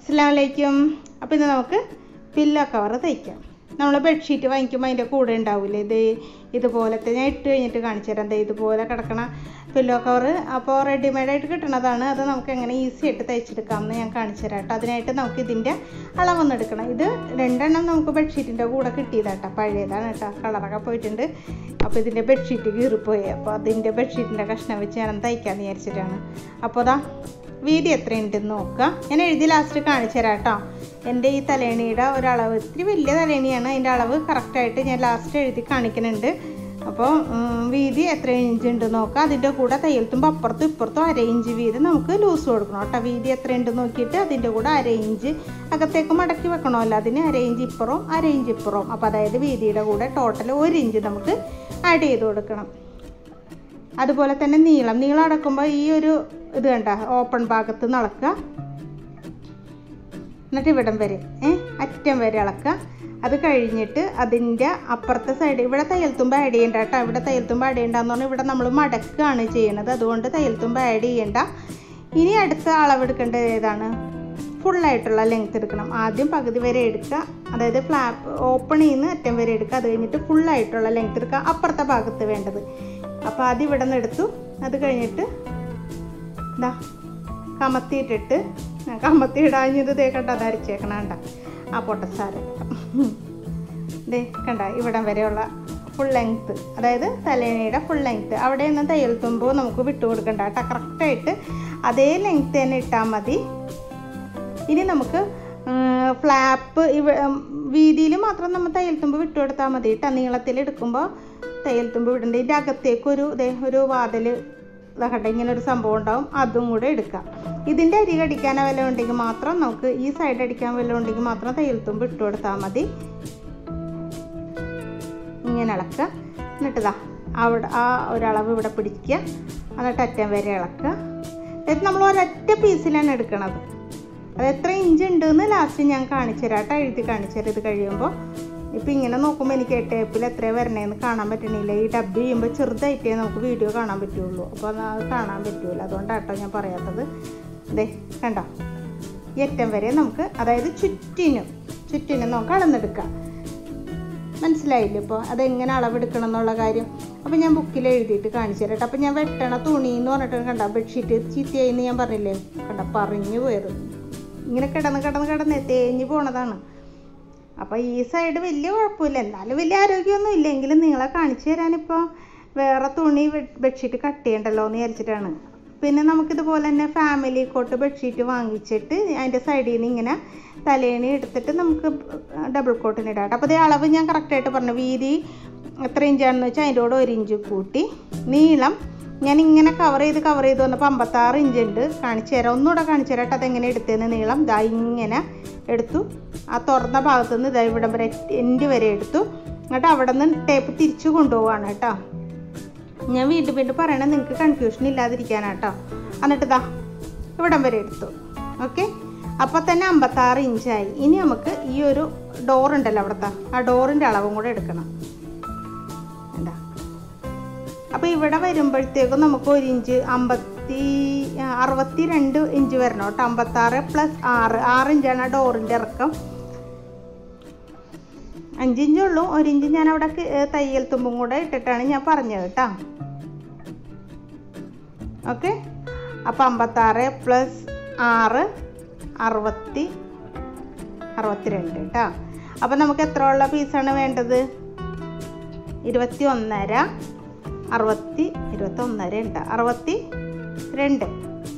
അസ്സാമലൈക്കും അപ്പോൾ ഇന്ന് നമുക്ക് പില്ലോ കവർ തയ്ക്കാം നമ്മൾ ബെഡ്ഷീറ്റ് വാങ്ങിക്കുമ്പോൾ അതിൻ്റെ കൂടെ ഉണ്ടാവില്ലേ ഇത് ഇതുപോലത്തെ ഞാൻ ഇട്ട് കഴിഞ്ഞിട്ട് കാണിച്ചു തരാം ദേ ഇതുപോലെ കിടക്കണ പില്ലോ കവർ അപ്പോൾ റെഡിമെയ്ഡായിട്ട് കിട്ടണതാണ് അത് നമുക്ക് എങ്ങനെ ഈസി ആയിട്ട് തയ്ച്ചെടുക്കാമെന്ന് ഞാൻ കാണിച്ചു തരാം കേട്ടോ അതിനായിട്ട് നമുക്ക് ഇതിൻ്റെ അളവൊന്ന് എടുക്കണം ഇത് രണ്ടെണ്ണം നമുക്ക് ബെഡ്ഷീറ്റിൻ്റെ കൂടെ കിട്ടിയതാട്ടോ പഴയതാണ് കേട്ടോ കളറൊക്കെ പോയിട്ടുണ്ട് അപ്പോൾ ഇതിൻ്റെ ബെഡ്ഷീറ്റ് കീറിപ്പോയി അപ്പോൾ അതിൻ്റെ ബെഡ്ഷീറ്റിൻ്റെ കഷ്ണം വെച്ച് ഞാൻ തയ്ക്കാമെന്ന് വിചാരിച്ചിട്ടാണ് അപ്പോൾ അതാ വീതി എത്രയുണ്ടെന്ന് നോക്കുക ഞാൻ എഴുതി ലാസ്റ്റ് കാണിച്ചു തരാം കേട്ടോ എൻ്റെ ഈ തലേണിയുടെ ഒരളവ് ഇത്തിരി വലിയ തലേണിയാണ് അതിൻ്റെ അളവ് കറക്റ്റായിട്ട് ഞാൻ ലാസ്റ്റ് എഴുതി കാണിക്കുന്നുണ്ട് അപ്പോൾ ഉം, വീതി എത്ര ഇഞ്ച് ഉണ്ട് നോക്കുക അതിൻ്റെ കൂടെ തയ്യൽത്തുമ്പോൾ അപ്പുറത്തും ഇപ്പുറത്തും അര ഇഞ്ച് വീതി നമുക്ക് ലൂസ് കൊടുക്കണം കേട്ടോ വീതി എത്ര ഉണ്ട് നോക്കിയിട്ട് അതിൻ്റെ കൂടെ അര ഇഞ്ച് അകത്തേക്ക് മടക്കി വെക്കണമല്ലോ അതിന് അര ഇഞ്ച് ഇപ്പുറവും അര ഇഞ്ച് ഇപ്പുറവും അപ്പോൾ അതായത് വീതിയുടെ കൂടെ ടോട്ടൽ ഒരു ഇഞ്ച് നമുക്ക് ആഡ് ചെയ്ത് കൊടുക്കണം അതുപോലെ തന്നെ നീളം നീളം അടക്കുമ്പോൾ ഈ ഒരു ഇത് കണ്ട ഓപ്പൺ ഭാഗത്ത് നിന്ന് അളക്കുക എന്നിട്ട് ഇവിടം വരെ ഏ അറ്റം വരെ അളക്കുക അത് കഴിഞ്ഞിട്ട് അതിൻ്റെ അപ്പുറത്തെ സൈഡ് ഇവിടെ തയ്യൽത്തുമ്പ് ആഡ് ചെയ്യണ്ട കേട്ടോ ഇവിടെ തയ്യൽത്തുമ്പ് ആഡ് ചെയ്യണ്ടെന്ന് പറഞ്ഞാൽ ഇവിടെ നമ്മൾ മടക്കുകയാണ് ചെയ്യണത് അതുകൊണ്ട് തയ്യൽത്തുമ്പ് ആഡ് ചെയ്യണ്ട ഇനി അടുത്ത അളവെടുക്കേണ്ടത് ഏതാണ് ഫുള്ളായിട്ടുള്ള ലെങ്ത് എടുക്കണം ആദ്യം പകുതി വരെ എടുക്കുക അതായത് ഫ്ലാപ്പ് ഓപ്പൺ ചെയ്യുന്ന അറ്റം വരെ എടുക്കുക അത് കഴിഞ്ഞിട്ട് ഫുള്ളായിട്ടുള്ള ലെങ്ത് എടുക്കുക അപ്പുറത്തെ ഭാഗത്ത് വേണ്ടത് അപ്പോൾ അത് ഇവിടെ നിന്ന് എടുത്തു അത് കഴിഞ്ഞിട്ട് ഇതാ കമത്തിയിട്ടിട്ട് ഞാൻ കമത്തി ഇടാഞ്ഞത് ദേ കണ്ട അത് അരിച്ചേക്കണ കണ്ട ആ പൊട്ടസാര ദേ കണ്ട ഇവിടം വരെയുള്ള ഫുൾ ലെങ്ത്ത് അതായത് തലേണയുടെ ഫുൾ ലെങ്ത്ത് അവിടെ നിന്ന് തയ്യൽ തുമ്പോൾ നമുക്ക് വിട്ടു കൊടുക്കണ്ട കേട്ടോ കറക്റ്റായിട്ട് അതേ ലെങ്ത്ത് തന്നെ ഇട്ടാൽ മതി ഇനി നമുക്ക് ഫ്ലാപ്പ് ഇവ വീതിയിൽ മാത്രം നമ്മൾ തയ്യൽ തുമ്പ് വിട്ടു കൊടുത്താൽ മതി കേട്ടോ നീളത്തിൽ എടുക്കുമ്പോൾ തയ്യൽ തുമ്പ് വിടേണ്ട ഇതിൻ്റെ അകത്തേക്ക് ഒരു ദേ ഒരു വാതിൽ ഇതാകട്ടെ ഇങ്ങനെ ഒരു സംഭവം ഉണ്ടാവും അതും കൂടെ എടുക്കാം ഇതിൻ്റെ അരി കടിക്കാൻ വല്ലതും ഉണ്ടെങ്കിൽ മാത്രം നമുക്ക് ഈ സൈഡ് അടിക്കാൻ വല്ലതും ഉണ്ടെങ്കിൽ മാത്രം തയ്യൽ തുമ്പ് ഇട്ട് കൊടുത്താൽ മതി ഇങ്ങനെ ഇളക്കുക എന്നിട്ട് ഇതാ അവിടെ ആ ഒരളവ് ഇവിടെ പിടിക്കുക എന്നിട്ട് അറ്റം വരെ ഇളക്കുക ഇത് നമ്മൾ ഒരൊറ്റ പീസിലാണ് എടുക്കണത് അത് എത്ര ഇഞ്ച് ഉണ്ടെന്ന് ലാസ്റ്റ് ഞാൻ കാണിച്ചു തരാം കേട്ടോ എഴുതി കാണിച്ചു തരാം ഇത് കഴിയുമ്പോൾ ഇപ്പം ഇങ്ങനെ നോക്കുമ്പോൾ എനിക്ക് ടേപ്പിൽ എത്ര വരണേന്ന് കാണാൻ പറ്റണില്ല ഈ ഡബ് ചെയ്യുമ്പോൾ ചെറുതായിട്ടേ നമുക്ക് വീഡിയോ കാണാൻ പറ്റുള്ളൂ അപ്പോൾ അത് കാണാൻ പറ്റൂല അതുകൊണ്ടാട്ടോ ഞാൻ പറയാത്തത് ഇതേ കണ്ടോ ഈ അറ്റം വരെ നമുക്ക് അതായത് ചുറ്റിനും ചുറ്റിനും നമുക്ക് അളന്നെടുക്കാം മനസ്സിലായില്ലേ ഇപ്പോൾ അതെങ്ങനെ അളവെടുക്കണം എന്നുള്ള കാര്യം അപ്പോൾ ഞാൻ ബുക്കിൽ എഴുതിയിട്ട് കാണിച്ചു തരട്ടെ അപ്പോൾ ഞാൻ വെട്ടണ തുണി എന്ന് പറഞ്ഞിട്ട് കണ്ട ബെഡ്ഷീറ്റ് ചീത്തയായിന്ന് ഞാൻ പറഞ്ഞില്ലേ കണ്ട പറഞ്ഞു പോയത് ഇങ്ങനെ കിടന്ന് കിടന്ന് കിടന്ന് തേഞ്ഞ് പോണതാണ് അപ്പോൾ ഈ സൈഡ് വലിയ കുഴപ്പമില്ല എന്നാലും വലിയ ആരോഗ്യമൊന്നും ഇല്ലെങ്കിലും നിങ്ങളെ കാണിച്ചു തരാനിപ്പോൾ വേറെ തുണി ബെഡ്ഷീറ്റ് കട്ട് ചെയ്യണ്ടല്ലോ എന്ന് വിചാരിച്ചിട്ടാണ് പിന്നെ നമുക്കിതുപോലെ തന്നെ ഫാമിലി കോട്ട് ബെഡ്ഷീറ്റ് വാങ്ങിച്ചിട്ട് അതിൻ്റെ സൈഡിൽ നിന്ന് ഇങ്ങനെ തലേണി എടുത്തിട്ട് നമുക്ക് ഡബിൾ കോട്ടിന് ഇടാം അപ്പോൾ അതേ അളവ് ഞാൻ കറക്റ്റായിട്ട് പറഞ്ഞു വീതി എത്ര ഇഞ്ചാണെന്ന് വെച്ചാൽ അതിൻ്റെ കൂടെ ഒരു ഇഞ്ച് കൂട്ടി നീളം ഞാൻ ഇങ്ങനെ കവർ ചെയ്ത് കവർ ചെയ്ത് വന്നപ്പോൾ അമ്പത്താറ് ഇഞ്ച് ഉണ്ട് കാണിച്ചു തരാം ഒന്നുകൂടെ കാണിച്ചു തരാം കേട്ടോ അതെങ്ങനെ എടുത്തതെന്ന് നീളം ദാ ഇങ്ങനെ എടുത്തു ആ തുറന്ന ഭാഗത്തു നിന്ന് ഇതാ ഇവിടം വരെ എൻഡ് വരെ എടുത്തു എന്നിട്ട് അവിടെ നിന്ന് ടേപ്പ് തിരിച്ചു കൊണ്ടുപോവാണ് കേട്ടോ ഞാൻ വീണ്ടും വീണ്ടും പറയണത് നിങ്ങൾക്ക് കൺഫ്യൂഷൻ ഇല്ലാതിരിക്കാനാട്ടോ എന്നിട്ട് ഇതാ ഇവിടം വരെ എടുത്തു ഓക്കെ അപ്പോൾ തന്നെ അമ്പത്താറ് ഇഞ്ചായി ഇനി നമുക്ക് ഈ ഒരു ഡോർ ഉണ്ടല്ലോ അവിടുത്തെ ആ ഡോറിൻ്റെ അളവും കൂടെ എടുക്കണം എന്താ അപ്പോൾ ഇവിടെ വരുമ്പോഴത്തേക്കും നമുക്ക് ഒരു ഇഞ്ച് അമ്പത്തി അറുപത്തി രണ്ട് ഇഞ്ച് വരണം കേട്ടോ അമ്പത്താറ് പ്ലസ് ആറ് ആറ് ഇഞ്ചാണ് ആ ഡോറിൻ്റെ ഇറക്കം അഞ്ചിഞ്ചേ ഉള്ളൂ ഒരു ഇഞ്ച് ഞാൻ അവിടെ ക- ഏ, തയ്യൽ തുമ്പും കൂടെ ഇട്ടിട്ടാണ് ഞാൻ പറഞ്ഞത് കേട്ടോ ഓക്കെ അപ്പോൾ അമ്പത്താറ് പ്ലസ് ആറ് അറുപത്തി അറുപത്തിരണ്ട് കേട്ടോ അപ്പോൾ നമുക്ക് എത്ര ഉള്ള പീസാണ് വേണ്ടത് ഇരുപത്തി ഒന്നര അറുപത്തി ഇരുപത്തി ഒന്നര ഉണ്ട് അറുപത്തി രണ്ട്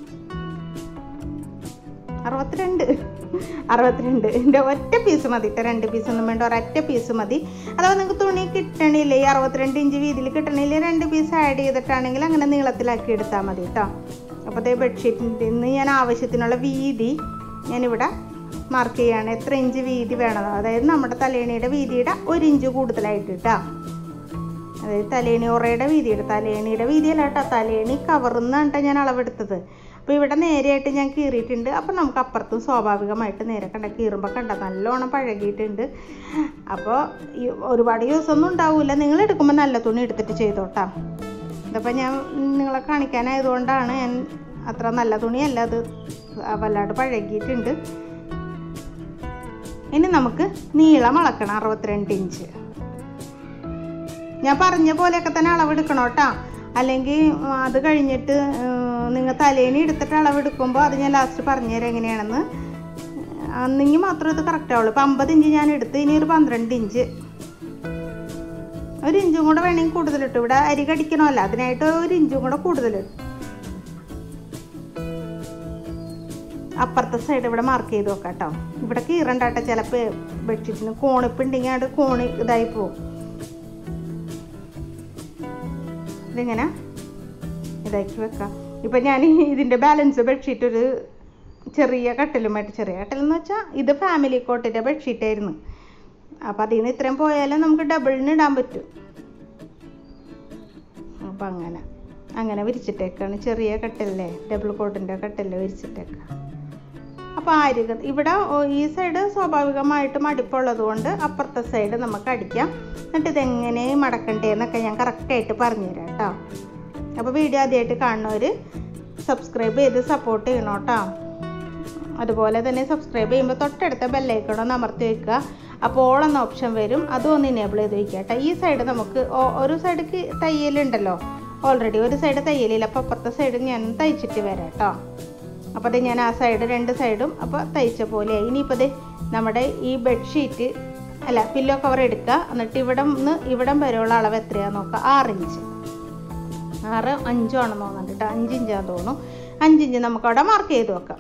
അറുപത്തിരണ്ട് അറുപത്തിരണ്ട് എൻ്റെ ഒറ്റ പീസ് മതി കേട്ടോ രണ്ട് പീസൊന്നും വേണ്ട ഒരൊറ്റ പീസ് മതി അഥവാ നിങ്ങൾക്ക് തുണി കിട്ടണില്ല ഈ അറുപത്തിരണ്ട് ഇഞ്ച് വീതിയിൽ കിട്ടണില്ല രണ്ട് പീസ് ആഡ് ചെയ്തിട്ടാണെങ്കിൽ അങ്ങനെ നീളത്തിലാക്കി എടുത്താൽ മതി കേട്ടോ അപ്പോൾ അതേ ബെഡ്ഷീറ്റിൻ്റെ ഇന്ന് ഞാൻ ആവശ്യത്തിനുള്ള വീതി ഞാനിവിടെ മാർക്ക് ചെയ്യാണ് എത്ര ഇഞ്ച് വീതി വേണം അതായത് നമ്മുടെ തലേണിയുടെ വീതിയുടെ ഒരു ഇഞ്ച് കൂടുതലായിട്ട് കേട്ടോ അതായത് തലേണി ഉറയുടെ വീതിയുടെ തലേണിയുടെ വീതിയല്ല കേട്ടോ തലേണി കവർന്നാണ് ട്ടോ ഞാൻ അളവെടുത്തത് അപ്പോൾ ഇവിടെ നേരെയായിട്ട് ഞാൻ കീറിയിട്ടുണ്ട് അപ്പോൾ നമുക്ക് അപ്പുറത്തും സ്വാഭാവികമായിട്ട് നേരെ കണ്ട കീറുമ്പോൾ കണ്ട നല്ലോണം പഴകിയിട്ടുണ്ട് അപ്പോൾ ഈ ഒരുപാട് ദിവസമൊന്നും ഉണ്ടാവില്ല നിങ്ങൾ എടുക്കുമ്പോൾ നല്ല തുണി എടുത്തിട്ട് ചെയ്തോട്ടാ ഇതിപ്പോൾ ഞാൻ നിങ്ങളെ കാണിക്കാനായതുകൊണ്ടാണ് ഞാൻ അത്ര നല്ല തുണിയല്ല അത് വല്ലാണ്ട് പഴകിയിട്ടുണ്ട് ഇനി നമുക്ക് നീളം അളക്കണം അറുപത്തിരണ്ട് ഇഞ്ച് ഞാൻ പറഞ്ഞ പോലെയൊക്കെ തന്നെ അളവെടുക്കണം കേട്ടോ അല്ലെങ്കിൽ അത് കഴിഞ്ഞിട്ട് നിങ്ങൾ തലേണി എടുത്തിട്ട് അളവെടുക്കുമ്പോൾ അത് ഞാൻ ലാസ്റ്റ് പറഞ്ഞുതരാം എങ്ങനെയാണെന്ന് അന്നെങ്കിൽ മാത്രമേ ഇത് കറക്റ്റ് ആവുള്ളൂ ഇപ്പം അമ്പത് ഇഞ്ച് ഞാൻ എടുത്ത് ഇനി ഒരു പന്ത്രണ്ട് ഇഞ്ച് ഒരു ഇഞ്ചും കൂടെ വേണമെങ്കിൽ കൂടുതലിട്ടു ഇവിടെ അരി കടിക്കണമല്ല അതിനായിട്ട് ഒരു ഇഞ്ചും കൂടെ കൂടുതലിട്ടു അപ്പുറത്തെ സൈഡ് ഇവിടെ മാർക്ക് ചെയ്ത് വെക്കാം കേട്ടോ ഇവിടെ കീറണ്ടാട്ടെ ചിലപ്പോൾ ബെഡ്ഷീറ്റിന് കോണിപ്പുണ്ടെങ്കിൽ അത് കോണി ഇതായി പോവും ഇതിങ്ങനെ ഇതാക്കി വെക്കാം ഇപ്പം ഞാൻ ഇതിൻ്റെ ബാലൻസ് ബെഡ്ഷീറ്റ് ഒരു ചെറിയ കട്ടിലുമായിട്ട് ചെറിയ കട്ടിലെന്ന് വെച്ചാൽ ഇത് ഫാമിലി കോട്ടിൻ്റെ ബെഡ്ഷീറ്റായിരുന്നു അപ്പം അതിൽ നിന്ന് ഇത്രയും പോയാലും നമുക്ക് ഡബിളിന് ഇടാൻ പറ്റും അപ്പം അങ്ങനെ അങ്ങനെ വിരിച്ചിട്ടേക്കാണ് ചെറിയ കട്ടിലല്ലേ ഡബിൾ കോട്ടിൻ്റെ കട്ടില് വിരിച്ചിട്ടേക്കാം അപ്പോൾ ആര്യ ഇവിടെ ഈ സൈഡ് സ്വാഭാവികമായിട്ടും അടുപ്പുള്ളത് കൊണ്ട് അപ്പുറത്തെ സൈഡ് നമുക്ക് അടിക്കാം എന്നിട്ട് ഇതെങ്ങനെ മടക്കണ്ടേന്നൊക്കെ ഞാൻ കറക്റ്റായിട്ട് പറഞ്ഞുതരാം കേട്ടോ അപ്പോൾ വീഡിയോ ആദ്യമായിട്ട് കാണുന്നവർ സബ്സ്ക്രൈബ് ചെയ്ത് സപ്പോർട്ട് ചെയ്യണം കേട്ടോ അതുപോലെ തന്നെ സബ്സ്ക്രൈബ് ചെയ്യുമ്പോൾ തൊട്ടടുത്ത ബെല്ലൈക്കൺ ഒന്ന് അമർത്തി വയ്ക്കുക അപ്പോൾ ഓൾ എന്ന ഓപ്ഷൻ വരും അതും ഒന്ന് ഇനേബിൾ ചെയ്ത് വയ്ക്കുക കേട്ടോ ഈ സൈഡ് നമുക്ക് ഒരു സൈഡിക്ക് തയ്യലുണ്ടല്ലോ ഓൾറെഡി ഒരു സൈഡ് തയ്യലില്ല അപ്പോൾ അപ്പുറത്തെ സൈഡ് ഞാൻ തയ്ച്ചിട്ട് വരാം കേട്ടോ അപ്പോൾ അത് ഞാൻ ആ സൈഡ് രണ്ട് സൈഡും അപ്പോൾ തയ്ച്ച പോലെ ഇനിയിപ്പോൾ ഇത് നമ്മുടെ ഈ ബെഡ്ഷീറ്റ് അല്ല പില്ലോ കവർ എടുക്കുക എന്നിട്ട് ഇവിടെ നിന്ന് ഇവിടം വരെയുള്ള അളവ് എത്രയാണെന്ന് നോക്കുക ആറ് ഇഞ്ച് ആറ് അഞ്ചോ ആണെന്ന് തോന്നുന്നുണ്ട് കേട്ടോ അഞ്ച് ഇഞ്ചാന്ന് തോന്നുന്നു അഞ്ചിഞ്ച് നമുക്ക് അവിടെ മാർക്ക് ചെയ്ത് വെക്കാം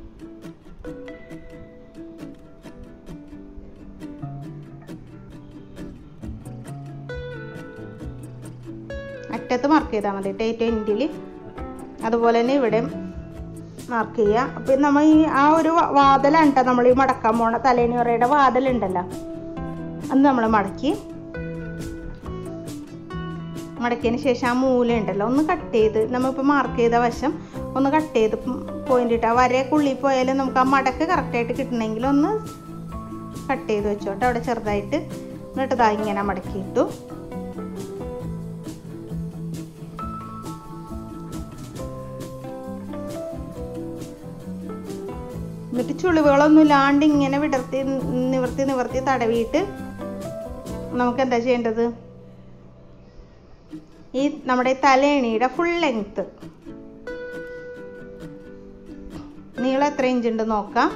അറ്റത്ത് മാർക്ക് ചെയ്താൽ മതി കേട്ടോ ഏറ്റവും എൻഡിൽ അതുപോലെ തന്നെ ഇവിടെ മാർക്ക് ചെയ്യുക അപ്പം നമ്മൾ ഈ ആ ഒരു വാതലാണ് കേട്ടോ നമ്മൾ ഈ മടക്കാൻ പോണ തലേണിയുറയുടെ വാതലുണ്ടല്ലോ അത് നമ്മൾ മടക്കി മടക്കിയതിന് ശേഷം ആ മൂല ഉണ്ടല്ലോ ഒന്ന് കട്ട് ചെയ്ത് നമ്മളിപ്പോൾ മാർക്ക് ചെയ്ത വശം ഒന്ന് കട്ട് ചെയ്ത് പോയിന്റ് ഇട്ട് ആ വരയൊക്കെ ഉള്ളിൽ പോയാലും നമുക്ക് ആ മടക്ക് കറക്റ്റായിട്ട് കിട്ടണമെങ്കിൽ ഒന്ന് കട്ട് ചെയ്ത് വെച്ചോട്ടെ അവിടെ ചെറുതായിട്ട് എന്നിട്ട് ഇതാ ഇങ്ങനെ മടക്കിയിട്ടു എന്നിട്ട് ചുളിവുകളൊന്നും ഇല്ലാണ്ട് ഇങ്ങനെ വിടർത്തി നിവർത്തി നിവർത്തി തടവിയിട്ട് നമുക്ക് എന്താ ചെയ്യേണ്ടത് ഈ നമ്മുടെ തലേണിയുടെ ഫുൾ ലെങ്ത്ത് നീളം എത്ര ഇഞ്ച് ഉണ്ട് നോക്കാം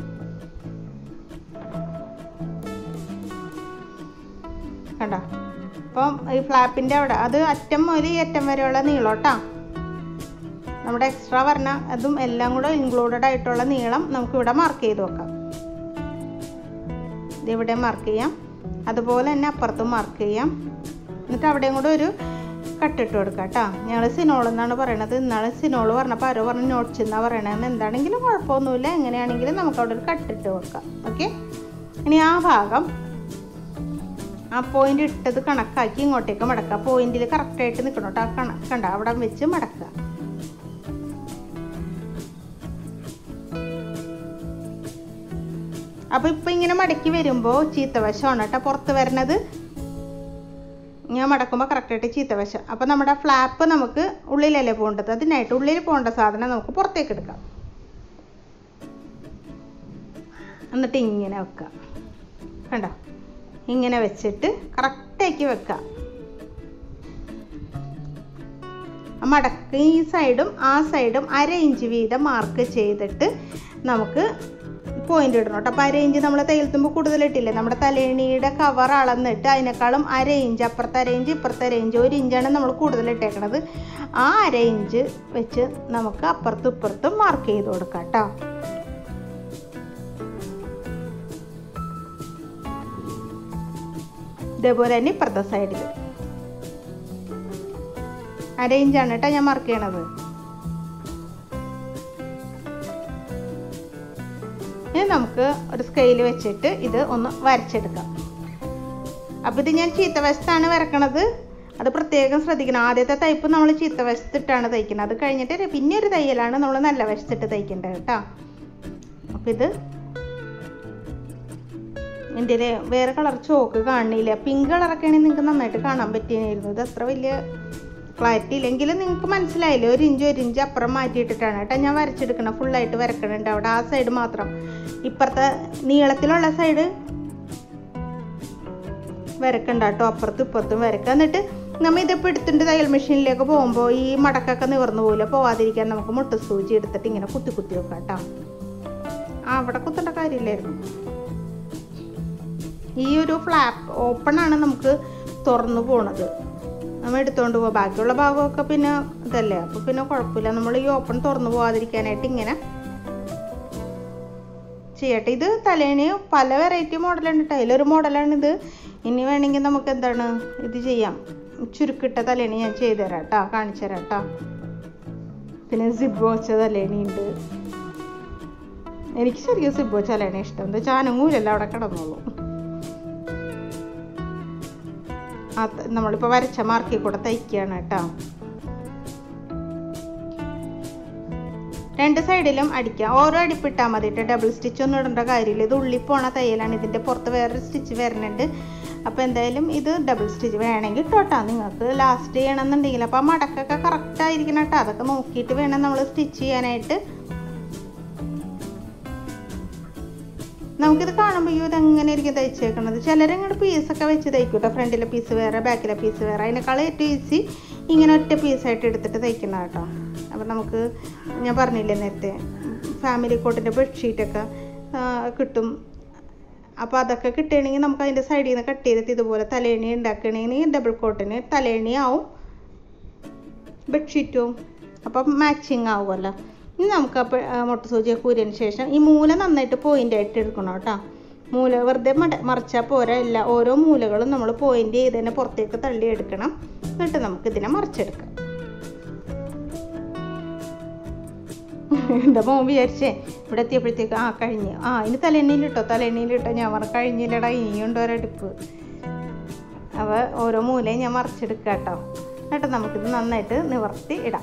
കണ്ടോ അപ്പം ഈ ഫ്ലാപ്പിൻ്റെ അവിടെ അത് അറ്റം മുതൽ ഈ അറ്റം വരെയുള്ള നീളം കേട്ടോ നമ്മുടെ എക്സ്ട്രാ പറഞ്ഞ അതും എല്ലാം കൂടെ ഇൻക്ലൂഡഡ് ആയിട്ടുള്ള നീളം നമുക്ക് ഇവിടെ മാർക്ക് ചെയ്ത് വെക്കാം ഇതിവിടെ മാർക്ക് ചെയ്യാം അതുപോലെ തന്നെ അപ്പുറത്തും മാർക്ക് ചെയ്യാം എന്നിട്ട് അവിടെയും കൂടെ ഒരു കട്ടിട്ട് കൊടുക്കാം കേട്ടോ ഞങ്ങൾ സിനോൾ എന്നാണ് പറയണത് ഇന്നാളെ സിനോൾ പറഞ്ഞപ്പോൾ ആരോ പറഞ്ഞ് നോട്ട്സ് എന്നാണ് പറയണത് എന്താണെങ്കിലും കുഴപ്പമൊന്നുമില്ല എങ്ങനെയാണെങ്കിലും നമുക്ക് അവിടെ ഒരു കട്ടിട്ട് വെക്കാം ഓക്കെ ഇനി ആ ഭാഗം ആ പോയിന്റ് ഇട്ടത് കണക്കാക്കി ഇങ്ങോട്ടേക്ക് മടക്കുക പോയിന്റിൽ കറക്റ്റായിട്ട് നിൽക്കണം കേട്ടോ ആ കണ കണ്ട അവിടെ വെച്ച് മടക്കുക അപ്പോൾ ഇപ്പം ഇങ്ങനെ മടക്കി വരുമ്പോൾ ചീത്തവശമാണ് കേട്ടോ പുറത്ത് വരണത് ഞാൻ മടക്കുമ്പോൾ കറക്റ്റായിട്ട് ചീത്തവശം അപ്പോൾ നമ്മുടെ ഫ്ലാപ്പ് നമുക്ക് ഉള്ളിലല്ലേ പോകേണ്ടത് അതിനായിട്ട് ഉള്ളിൽ പോകേണ്ട സാധനം നമുക്ക് പുറത്തേക്ക് എടുക്കാം എന്നിട്ട് ഇങ്ങനെ വെക്കാം കണ്ടോ ഇങ്ങനെ വെച്ചിട്ട് കറക്റ്റാക്കി വെക്കാം മടക്ക് ഈ സൈഡും ആ സൈഡും അര ഇഞ്ച് വീതം മാർക്ക് ചെയ്തിട്ട് നമുക്ക് പോയിന്റ് ഇടണം കേട്ടോ അപ്പോൾ അര ഇഞ്ച് നമ്മൾ തയ്യൽത്തുമ്പോൾ കൂടുതലിട്ടില്ലേ നമ്മുടെ തലേണിയുടെ കവർ അളന്നിട്ട് അതിനേക്കാളും അര ഇഞ്ച് അപ്പുറത്തെ അര ഇഞ്ച് ഇപ്പുറത്തെ അര ഇഞ്ച് ഒരു ഇഞ്ചാണ് നമ്മൾ കൂടുതൽ ഇട്ടേക്കണത് ആ അര ഇഞ്ച് വെച്ച് നമുക്ക് അപ്പുറത്തും ഇപ്പുറത്തും മാർക്ക് ചെയ്ത് കൊടുക്കാം കേട്ടോ ഇതേപോലെ തന്നെ ഇപ്പുറത്തെ സൈഡിൽ അര ഇഞ്ചാണ് കേട്ടോ ഞാൻ മാർക്ക് ചെയ്യണത് ഇനി നമുക്ക് ഒരു സ്കെയിൽ വെച്ചിട്ട് ഇത് ഒന്ന് വരച്ചെടുക്കാം അപ്പോൾ ഇത് ഞാൻ ചീത്തവശത്താണ് വരക്കണത് അത് പ്രത്യേകം ശ്രദ്ധിക്കണം ആദ്യത്തെ തയ്പ്പ് നമ്മൾ ചീത്തവശത്തിട്ടാണ് തയ്ക്കുന്നത് അത് കഴിഞ്ഞിട്ട് പിന്നെ ഒരു തയ്യലാണ് നമ്മൾ നല്ല വശത്തിട്ട് തയ്ക്കേണ്ടത് കേട്ടോ അപ്പോൾ ഇത് എൻ്റെ വേറെ കളർ ചോക്ക് കാണില്ല പിങ്ക് കളറൊക്കെ ആണെങ്കിൽ നിങ്ങൾക്ക് നന്നായിട്ട് കാണാൻ പറ്റിയായിരുന്നു ഇത് അത്ര വലിയ ക്ലാരിറ്റി ഇല്ലെങ്കിൽ നിങ്ങൾക്ക് മനസ്സിലായില്ലേ ഒരു ഇഞ്ച് ഒരു ഇഞ്ച് അപ്പുറം മാറ്റിയിട്ടിട്ടാണ് കേട്ടോ ഞാൻ വരച്ചെടുക്കണം ഫുള്ളായിട്ട് വരക്കണുണ്ട് അവിടെ ആ സൈഡ് മാത്രം ഇപ്പുറത്തെ നീളത്തിലുള്ള സൈഡ് വരക്കണ്ട കേട്ടോ അപ്പുറത്തും ഇപ്പുറത്തും വരക്കുക എന്നിട്ട് നമ്മൾ ഇതിപ്പോൾ എടുത്തിട്ട് തയ്യൽ മെഷീനിലേക്ക് പോകുമ്പോൾ ഈ മടക്കൊക്കെ നിവർന്നു പോകില്ല പോവാതിരിക്കാൻ നമുക്ക് മുട്ട സൂചി എടുത്തിട്ട് ഇങ്ങനെ കുത്തി കുത്തി വെക്കാം കേട്ടോ ആ അവിടെ കുത്തേണ്ട കാര്യമില്ലായിരുന്നു ഈ ഒരു ഫ്ലാപ്പ് ഓപ്പൺ ആണ് നമുക്ക് തുറന്നു പോണത് നമ്മൾ എടുത്തുകൊണ്ട് പോവാം ബാക്കിയുള്ള ഭാഗമൊക്കെ പിന്നെ ഇതല്ലേ അപ്പോൾ പിന്നെ കുഴപ്പമില്ല നമ്മൾ ഈ ഓപ്പൺ തുറന്നു പോകാതിരിക്കാനായിട്ട് ഇങ്ങനെ ചെയ്യട്ടെ ഇത് തലേണി പല വെറൈറ്റി മോഡലുണ്ട് കേട്ടോ അതിലൊരു മോഡലാണ് ഇത് ഇനി വേണമെങ്കിൽ നമുക്ക് എന്താണ് ഇത് ചെയ്യാം ചുരുക്കിട്ട തലേണി ഞാൻ ചെയ്തു തരാം കേട്ടോ കാണിച്ചു തരാം കേട്ടോ പിന്നെ സിബ് വെച്ച തലേണി ഉണ്ട് എനിക്ക് ശരിക്കും സിബ് വെച്ച തലേണി ഇഷ്ടം എന്താ ചാനങ്ങൂലല്ല അവിടെ കിടന്നോളൂ ആ ത- നമ്മളിപ്പോ വരച്ച മാർക്കിൽ കൂടെ തയ്ക്കുകയാണ് കേട്ടോ രണ്ട് സൈഡിലും അടിക്കാം ഓരോ അടിപ്പിട്ടാൽ മതി കേട്ടോ ഡബിൾ സ്റ്റിച്ച് ഒന്നും ഇടേണ്ട കാര്യമില്ല ഇത് ഉള്ളിൽ പോണ തയ്യലാണ് ഇതിൻ്റെ പുറത്ത് വേറൊരു സ്റ്റിച്ച് വരുന്നുണ്ട് അപ്പോൾ എന്തായാലും ഇത് ഡബിൾ സ്റ്റിച്ച് വേണമെങ്കിൽ ഇട്ടോട്ടാ നിങ്ങൾക്ക് ലാസ്റ്റ് ചെയ്യണമെന്നുണ്ടെങ്കിൽ അപ്പോൾ ആ മടക്കൊക്കെ കറക്റ്റ് ആയിരിക്കണം കേട്ടോ അതൊക്കെ നോക്കിയിട്ട് വേണം നമ്മൾ സ്റ്റിച്ച് ചെയ്യാനായിട്ട് നമുക്കിത് കാണുമ്പോൾ അയ്യോ ഇത് എങ്ങനെ ആയിരിക്കും തയ്ച്ചേക്കണത് ചിലരങ്ങോട്ട് പീസൊക്കെ വെച്ച് തയ്ക്കും കേട്ടോ ഫ്രണ്ടിലെ പീസ് വേറെ ബാക്കിലെ പീസ് വേറെ അതിനേക്കാൾ ഏറ്റവും ഈസി ഇങ്ങനെ ഒറ്റ പീസായിട്ട് എടുത്തിട്ട് തയ്ക്കുന്ന കേട്ടോ അപ്പം നമുക്ക് ഞാൻ പറഞ്ഞില്ലേ നേരത്തെ ഫാമിലി കോട്ടിൻ്റെ ബെഡ്ഷീറ്റൊക്കെ കിട്ടും അപ്പോൾ അതൊക്കെ കിട്ടുകയാണെങ്കിൽ നമുക്ക് അതിൻ്റെ സൈഡിൽ നിന്ന് കട്ട് ചെയ്തിട്ട് ഇതുപോലെ തലേണി ഉണ്ടാക്കുകയാണെങ്കിൽ ഡബിൾ കോട്ടിന് തലേണി ആവും ബെഡ്ഷീറ്റും അപ്പം മാച്ചിങ് ആവുമല്ലോ ഇനി നമുക്ക് അപ്പോൾ മുട്ട സൂചിയൊക്കെ ഊരിയതിന് ശേഷം ഈ മൂല നന്നായിട്ട് പോയിൻ്റ് ആയിട്ട് എടുക്കണം കേട്ടോ മൂല വെറുതെ മട മറിച്ചാൽ പോരാ എല്ലാ ഓരോ മൂലകളും നമ്മൾ പോയിൻ്റ് ചെയ്ത് തന്നെ പുറത്തേക്ക് തള്ളി എടുക്കണം എന്നിട്ട് നമുക്ക് ഇതിനെ മറിച്ചെടുക്കാം എൻ്റെ മോൻ വിചാരിച്ചേ ഇവിടെ എത്തിയപ്പോഴത്തേക്ക് ആ കഴിഞ്ഞ് ആ ഇനി തലേണിയിലിട്ടോ തലേണിയിലിട്ടോ ഞാൻ പറഞ്ഞു കഴിഞ്ഞില്ലടാ ഇനിയുണ്ടോ ഒരടുപ്പ് അവ ഓരോ മൂലയും ഞാൻ മറിച്ചെടുക്കാം കേട്ടോ എന്നിട്ട് നമുക്കിത് നന്നായിട്ട് നിവർത്തി ഇടാം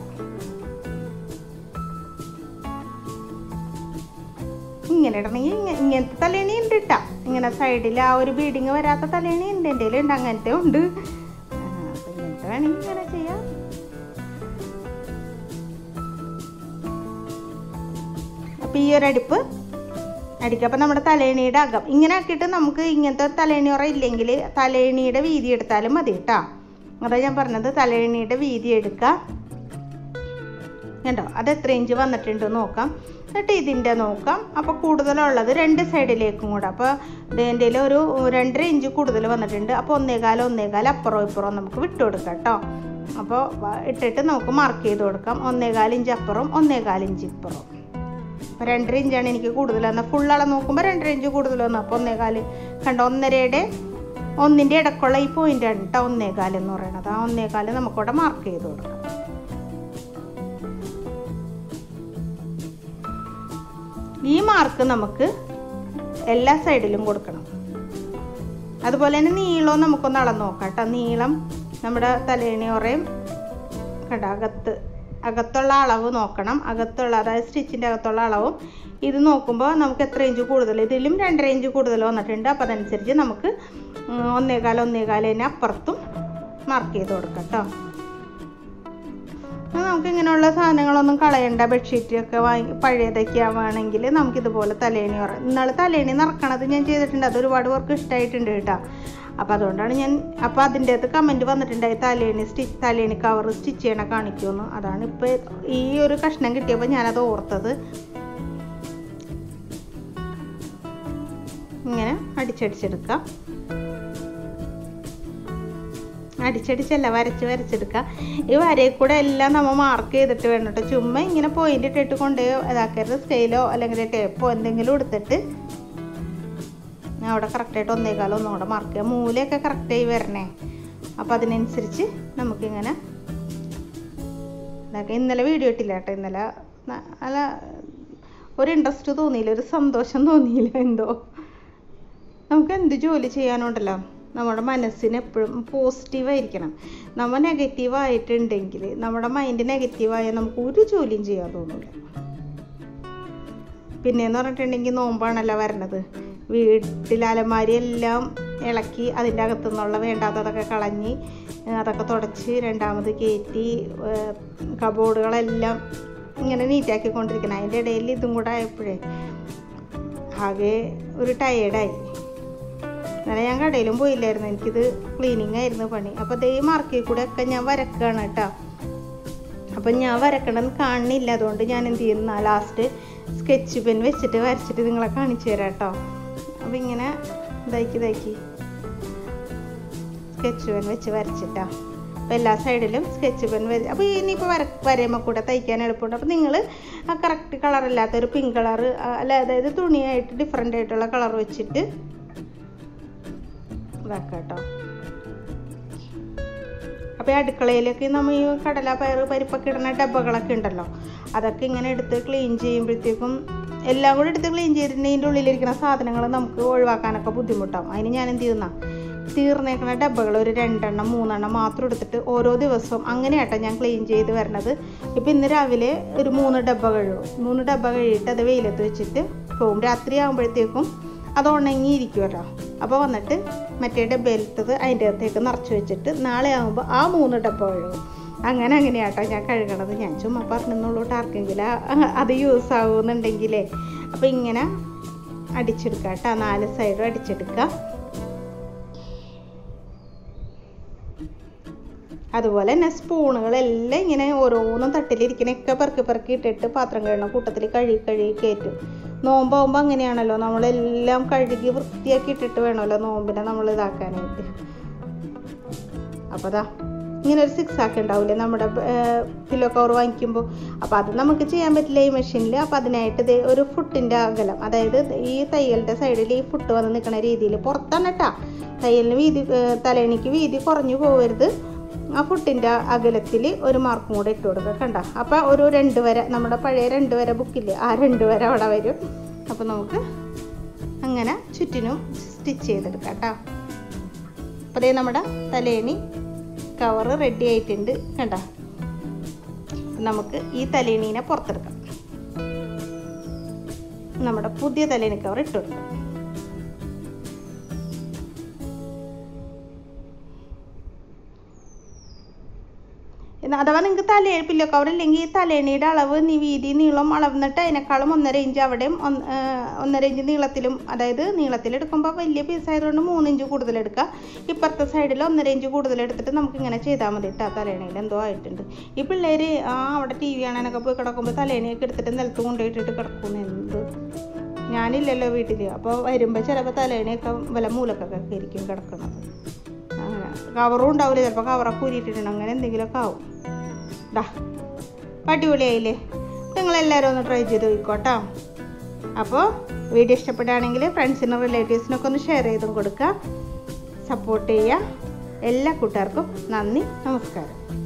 ഇങ്ങനെ ഇടണമെങ്കിൽ ഇങ്ങ- ഇങ്ങനത്തെ തലേണി ഉണ്ട് കേട്ടാ ഇങ്ങനെ സൈഡിൽ ആ ഒരു ബീഡിങ് വരാത്ത തലേണി ഉണ്ട് എൻ്റെ ഉണ്ട് അങ്ങനത്തെ ഉണ്ട് ആ, അപ്പൊ ഇങ്ങനത്തെ വേണമെങ്കിൽ ഇങ്ങനെ ചെയ്യാം അപ്പം ഈ ഒരു അടുപ്പ് അടിക്കുക അപ്പം നമ്മുടെ തലേണിയുടെ അകം ഇങ്ങനെ ആക്കിയിട്ട് നമുക്ക് ഇങ്ങനത്തെ തലേണി ഉറ ഇല്ലെങ്കിൽ തലേണിയുടെ വീതി എടുത്താലും മതി കേട്ടോ അതാ ഞാൻ പറഞ്ഞത് തലേണിയുടെ വീതി എടുക്കുക കണ്ടോ അത് എത്ര ഇഞ്ച് വന്നിട്ടുണ്ട് നോക്കാം എന്നിട്ട് ഇതിൻ്റെ നോക്കാം അപ്പോൾ കൂടുതലുള്ളത് രണ്ട് സൈഡിലേക്കും കൂടെ അപ്പോൾ ഇതിൻ്റെ ഒരു രണ്ടര ഇഞ്ച് കൂടുതൽ വന്നിട്ടുണ്ട് അപ്പോൾ ഒന്നേകാലം ഒന്നേകാലം അപ്പുറം ഇപ്പുറം നമുക്ക് വിട്ടു കൊടുക്കാം കേട്ടോ അപ്പോൾ വ- ഇട്ടിട്ട് നമുക്ക് മാർക്ക് ചെയ്ത് കൊടുക്കാം ഒന്നേകാൽ ഇഞ്ച് അപ്പുറം ഒന്നേകാൽ ഇഞ്ച് ഇപ്പുറം അപ്പോൾ രണ്ടര ഇഞ്ചാണ് എനിക്ക് കൂടുതൽ വന്നത് ഫുൾ അളവ് നോക്കുമ്പോൾ രണ്ടര ഇഞ്ച് കൂടുതൽ വന്നു അപ്പോൾ ഒന്നേകാല് കണ്ടോ ഒന്നരയുടെ ഒന്നിൻ്റെ ഇടക്കുള്ള ഈ പോയിൻ്റാണ് കേട്ടോ ഒന്നേകാൽ എന്ന് പറയുന്നത് ആ ഒന്നേകാല് നമുക്കിവിടെ മാർക്ക് ചെയ്ത് കൊടുക്കാം ഈ മാർക്ക് നമുക്ക് എല്ലാ സൈഡിലും കൊടുക്കണം അതുപോലെ തന്നെ നീളവും നമുക്കൊന്ന് അളന്ന് നോക്കാം കേട്ടോ നീളം നമ്മുടെ തലേണിയോറയും കണ്ട അകത്ത് അകത്തുള്ള അളവ് നോക്കണം അകത്തുള്ള അതായത് സ്റ്റിച്ചിൻ്റെ അകത്തുള്ള അളവും ഇത് നോക്കുമ്പോൾ നമുക്ക് എത്ര ഇഞ്ച് കൂടുതൽ ഇതിലും രണ്ടര ഇഞ്ച് കൂടുതൽ വന്നിട്ടുണ്ട് അപ്പോൾ അതനുസരിച്ച് നമുക്ക് ഉം, ഒന്നേകാൽ ഒന്നേകാൽ തന്നെ അപ്പുറത്തും മാർക്ക് ചെയ്ത് കൊടുക്കാം കേട്ടോ അപ്പോൾ നമുക്ക് ഇങ്ങനെയുള്ള സാധനങ്ങളൊന്നും കളയണ്ട ബെഡ്ഷീറ്റ് ഒക്കെ വാങ്ങി പഴയതൊക്കെ ആവുകയാണെങ്കിൽ നമുക്കിതുപോലെ തലേണി ഉറ ഇന്നാൾ തലേണി നിറക്കണത് ഞാൻ ചെയ്തിട്ടുണ്ട് അത് ഒരുപാട് പേർക്ക് ഇഷ്ടമായിട്ടുണ്ട് കേട്ടോ അപ്പോൾ അതുകൊണ്ടാണ് ഞാൻ അപ്പോൾ അതിൻ്റെ അകത്ത് കമൻറ്റ് വന്നിട്ടുണ്ടായി തലേണി സ്റ്റിച്ച് തലേണി കവർ സ്റ്റിച്ച് ചെയ്യണ കാണിക്കുമെന്ന് അതാണ് ഇപ്പോൾ ഈ ഒരു കഷ്ണം കിട്ടിയപ്പോൾ ഞാനത് ഓർത്തത് ഇങ്ങനെ അടിച്ചടിച്ചെടുക്കാം അടിച്ചടിച്ചല്ല വരച്ച് വരച്ചെടുക്കുക ഈ വരയിൽ കൂടെ എല്ലാം നമ്മൾ മാർക്ക് ചെയ്തിട്ട് വേണം കേട്ടോ ചുമ്മാ ഇങ്ങനെ പോയിന്റ് ഇട്ടിട്ട് കൊണ്ട് ഇതാക്കരുത് സ്കെയിലോ അല്ലെങ്കിൽ ടേപ്പോ എന്തെങ്കിലും എടുത്തിട്ട് ഞാൻ അവിടെ കറക്റ്റായിട്ട് ഒന്നേകാലം ഒന്നും കൂടെ മാർക്ക് ചെയ്യാം മൂലയൊക്കെ കറക്റ്റായി വരണേ അപ്പോൾ അതിനനുസരിച്ച് നമുക്കിങ്ങനെ ഇതാക്കാം ഇന്നലെ വീഡിയോ ഇട്ടില്ല കേട്ടോ ഇന്നലെ ന- നല്ല ഒരു ഇൻട്രസ്റ്റ് തോന്നിയില്ല ഒരു സന്തോഷം തോന്നിയില്ല എന്തോ നമുക്ക് എന്ത് ജോലി ചെയ്യാനുണ്ടല്ലോ നമ്മുടെ മനസ്സിന് എപ്പോഴും പോസിറ്റീവായിരിക്കണം നമ്മൾ നെഗറ്റീവായിട്ടുണ്ടെങ്കിൽ നമ്മുടെ മൈൻഡ് നെഗറ്റീവായാൽ നമുക്ക് ഒരു ജോലിയും ചെയ്യാൻ തോന്നില്ല പിന്നെയെന്ന് പറഞ്ഞിട്ടുണ്ടെങ്കിൽ നോമ്പാണല്ലോ വരണത് വീട്ടിൽ അലമാരി എല്ലാം ഇളക്കി അതിൻ്റെ അകത്തു നിന്നുള്ള വേണ്ടാത്തതൊക്കെ കളഞ്ഞ് അതൊക്കെ തുടച്ച് രണ്ടാമത് കയറ്റി കബോർഡുകളെല്ലാം ഇങ്ങനെ നീറ്റാക്കിക്കൊണ്ടിരിക്കണം അതിൻ്റെ ഇടയിൽ ഇതും കൂടെ ആയപ്പോഴേ ആകെ ഒരു ടയേർഡായി അങ്ങനെ ഞാൻ കടയിലും പോയില്ലായിരുന്നു എനിക്കിത് ക്ലീനിങ് ആയിരുന്നു പണി അപ്പോൾ ദേ മാർക്കിൽ കൂടെ ഒക്കെ ഞാൻ വരക്കുകയാണ് കേട്ടോ അപ്പം ഞാൻ വരക്കണമെന്ന് കാണുന്നില്ല അതുകൊണ്ട് ഞാൻ എന്ത് ചെയ്യുന്ന ലാസ്റ്റ് സ്കെച്ച് പെൻ വെച്ചിട്ട് വരച്ചിട്ട് നിങ്ങളെ കാണിച്ചു തരാം കേട്ടോ അപ്പം ഇങ്ങനെ ഇതാക്കി ഇതാക്കി സ്കെച്ച് പെൻ വെച്ച് വരച്ചിട്ടാ അപ്പോൾ എല്ലാ സൈഡിലും സ്കെച്ച് പെൻ വര അപ്പോൾ ഇനിയിപ്പോൾ വര വരയുമ്പോൾ കൂടെ തയ്ക്കാൻ എളുപ്പമുണ്ട് അപ്പോൾ നിങ്ങൾ ആ കറക്റ്റ് കളറില്ലാത്ത ഒരു പിങ്ക് കളർ അല്ല അതായത് തുണിയായിട്ട് ഡിഫറെൻ്റ് ആയിട്ടുള്ള കളർ വെച്ചിട്ട് ഇതാക്കാം കേട്ടോ അപ്പോൾ ഈ അടുക്കളയിലൊക്കെ നമ്മൾ ഈ കടല പയറ് പരിപ്പൊക്കെ ഇടുന്ന ഡബ്ബകളൊക്കെ ഉണ്ടല്ലോ അതൊക്കെ ഇങ്ങനെ എടുത്ത് ക്ലീൻ ചെയ്യുമ്പോഴത്തേക്കും എല്ലാം കൂടി എടുത്ത് ക്ലീൻ ചെയ്തിട്ടുണ്ടെങ്കിൽ ഉള്ളിലിരിക്കുന്ന സാധനങ്ങൾ നമുക്ക് ഒഴിവാക്കാനൊക്കെ ബുദ്ധിമുട്ടാവും അതിന് ഞാൻ എന്ത് ചെയ്യുന്ന തീർന്നേക്കുന്ന ഡബ്ബകൾ ഒരു രണ്ടെണ്ണം മൂന്നെണ്ണം മാത്രം എടുത്തിട്ട് ഓരോ ദിവസവും അങ്ങനെയാട്ടോ ഞാൻ ക്ലീൻ ചെയ്ത് വരണത് ഇപ്പം ഇന്ന് രാവിലെ ഒരു മൂന്ന് ഡബ്ബ കഴുകും മൂന്ന് ഡബ്ബ കഴുകിയിട്ട് അത് വെയിലത്ത് വെച്ചിട്ട് പോകും രാത്രി ആകുമ്പോഴത്തേക്കും അത് ഉണങ്ങിയിരിക്കുമല്ലോ അപ്പോൾ വന്നിട്ട് മറ്റേ ഡബ്ബയിലത്തത് അതിൻ്റെ അകത്തേക്ക് നിറച്ച് വെച്ചിട്ട് നാളെ ആകുമ്പോൾ ആ മൂന്ന് ഡബ്ബ കഴുകും അങ്ങനെ അങ്ങനെയാട്ടോ ഞാൻ കഴുകണത് ഞാൻ ചുമ്മാ പറഞ്ഞെന്നുള്ളൂ ആർക്കെങ്കിലും അത് യൂസ് ആകുമെന്നുണ്ടെങ്കിലേ അപ്പോൾ ഇങ്ങനെ അടിച്ചെടുക്കുക കേട്ടോ നാല് സൈഡും അടിച്ചെടുക്കുക അതുപോലെ തന്നെ സ്പൂണുകളെല്ലാം ഇങ്ങനെ ഓരോന്നും തട്ടിലിരിക്കണൊക്കെ പെറുക്കി പെറുക്കി ഇട്ടിട്ട് പാത്രം കഴുകണം കൂട്ടത്തിൽ കഴുകി കഴുകി കയറ്റും നോമ്പാകുമ്പോൾ അങ്ങനെയാണല്ലോ നമ്മളെല്ലാം കഴുകി വൃത്തിയാക്കി ഇട്ടിട്ട് വേണമല്ലോ നോമ്പിനെ നമ്മൾ ഇതാക്കാനായിട്ട് അപ്പോൾ അതാ ഇങ്ങനെ ഒരു സിക്സ് ആക്കി ഉണ്ടാവില്ലേ നമ്മുടെ പില്ലോ കവർ വാങ്ങിക്കുമ്പോൾ അപ്പോൾ അത് നമുക്ക് ചെയ്യാൻ പറ്റില്ല ഈ മെഷീനിൽ അപ്പോൾ അതിനായിട്ട് ഇത് ഒരു ഫുട്ടിൻ്റെ അകലം അതായത് ഈ തയ്യലിൻ്റെ സൈഡിൽ ഈ ഫുട്ട് വന്ന് നിൽക്കുന്ന രീതിയിൽ പുറത്താണ് കേട്ടോ തയ്യലിന് വീതി തലേണിക്ക് വീതി കുറഞ്ഞു പോകരുത് ആ ഫുട്ടിൻ്റെ അകലത്തിൽ ഒരു മാർക്കും കൂടെ ഇട്ട് കൊടുക്കുക കണ്ട അപ്പോൾ ഒരു രണ്ട് വര നമ്മുടെ പഴയ രണ്ട് വര ബുക്കില്ലേ ആ രണ്ട് വര അവിടെ വരും അപ്പോൾ നമുക്ക് അങ്ങനെ ചുറ്റിനും സ്റ്റിച്ച് ചെയ്തെടുക്കാം കേട്ടോ അപ്പോൾ അതേ നമ്മുടെ തലേണി കവറ് റെഡി ആയിട്ടുണ്ട് കണ്ട നമുക്ക് ഈ തലേണീനെ പുറത്തെടുക്കാം നമ്മുടെ പുതിയ തലേണി കവർ ഇട്ട് കൊടുക്കാം അഥവാ നിങ്ങൾക്ക് തലേ പില്ലോ കവർ ഇല്ലെങ്കിൽ ഈ തലേണിയുടെ അളവ് നീ വീതി നീളം അളന്നിട്ട് അതിനേക്കാളും ഒന്നര ഇഞ്ച് അവിടെയും ഒന്നര ഇഞ്ച് നീളത്തിലും അതായത് നീളത്തിലെടുക്കുമ്പോൾ വലിയ പീസ് ആയതുകൊണ്ട് മൂന്ന് ഇഞ്ച് കൂടുതൽ എടുക്കുക ഇപ്പുറത്തെ സൈഡിൽ ഒന്നര ഇഞ്ച് കൂടുതൽ എടുത്തിട്ട് നമുക്ക് ഇങ്ങനെ ചെയ്താൽ മതി കേട്ടോ തലേണിയിൽ എന്തോ ആയിട്ടുണ്ട് ഈ പിള്ളേർ ആ അവിടെ ടി വി കാണാനൊക്കെ പോയി കിടക്കുമ്പോൾ തലേണിയൊക്കെ എടുത്തിട്ട് നിലത്ത് കൊണ്ടുപോയിട്ടിട്ട് കിടക്കുന്നു എന്ത് ഞാനില്ലല്ലോ വീട്ടിൽ അപ്പോൾ വരുമ്പോൾ ചിലപ്പോൾ തലേണിയൊക്കെ വല്ല മൂലക്കൊക്കെ ആയിരിക്കും കിടക്കുന്നത് അങ്ങനെ കവറും ഉണ്ടാവില്ല ചിലപ്പോൾ കവറൊക്കെ ഊരിയിട്ടിട്ടുണ്ട് അങ്ങനെ എന്തെങ്കിലുമൊക്കെ ആവും ദാ അടിപൊളിയായില്ലേ നിങ്ങളെല്ലാവരും ഒന്ന് ട്രൈ ചെയ്ത് നോക്കോട്ടോ അപ്പോൾ വീഡിയോ ഇഷ്ടപ്പെടുകയാണെങ്കിൽ ഫ്രണ്ട്സിനും റിലേറ്റീവ്സിനൊക്കെ ഒന്ന് ഷെയർ ചെയ്തും കൊടുക്കുക സപ്പോർട്ട് ചെയ്യുക എല്ലാ കൂട്ടുകാർക്കും നന്ദി നമസ്കാരം